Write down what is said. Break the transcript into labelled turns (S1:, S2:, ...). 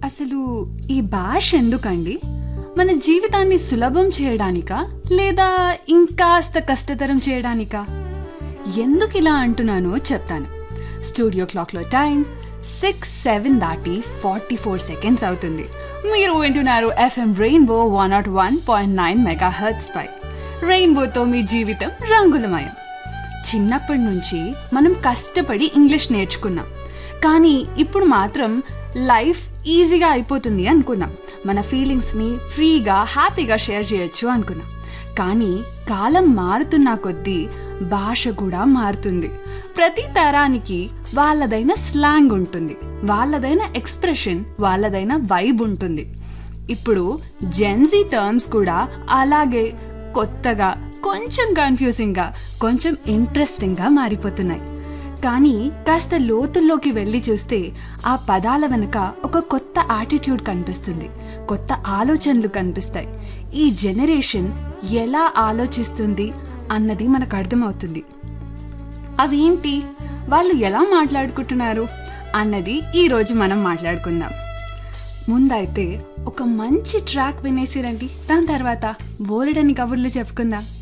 S1: అసలు ఈ భాష ఎందుకండి మన జీవితాన్ని సులభం చేయడానికా లేదా ఇంకాస్త కష్టతరం చేయడానికా ఎందుకు ఇలా అంటున్నానో చెప్తాను స్టూడియో క్లాక్లో టైం సిక్స్ సెవెన్ దాటి ఫార్టీ ఫోర్ సెకండ్స్ అవుతుంది మీరు వింటున్నారు FM rainbow one nought one point nine megahertz పై రెయిన్బోతో మీ జీవితం రంగులమయం చిన్నప్పటి నుంచి మనం కష్టపడి ఇంగ్లీష్ నేర్చుకున్నాం కానీ ఇప్పుడు మాత్రం లైఫ్ ఈజీగా అయిపోతుంది అనుకున్నాం మన ఫీలింగ్స్ని ఫ్రీగా హ్యాపీగా షేర్ చేయొచ్చు అనుకున్నాం కానీ కాలం మారుతున్న కొద్దీ భాష కూడా మారుతుంది ప్రతి తరానికి వాళ్ళదైన స్లాంగ్ ఉంటుంది వాళ్ళదైన ఎక్స్ప్రెషన్ వాళ్ళదైన వైబ్ ఉంటుంది ఇప్పుడు జెన్జీ టర్మ్స్ కూడా అలాగే కొత్తగా కొంచెం కన్ఫ్యూజింగ్గా కొంచెం ఇంట్రెస్టింగ్గా మారిపోతున్నాయి కానీ కాస్త లోతుల్లోకి వెళ్ళి చూస్తే ఆ పదాల వెనుక ఒక కొత్త యాటిట్యూడ్ కనిపిస్తుంది కొత్త ఆలోచనలు కనిపిస్తాయి ఈ జనరేషన్ ఎలా ఆలోచిస్తుంది అన్నది మనకు అర్థమవుతుంది అవేంటి వాళ్ళు ఎలా మాట్లాడుకుంటున్నారు అన్నది ఈరోజు మనం మాట్లాడుకుందాం ముందైతే ఒక మంచి ట్రాక్ వినేసి రండి దాని తర్వాత బోలెడని కబుర్లు చెప్పుకుందాం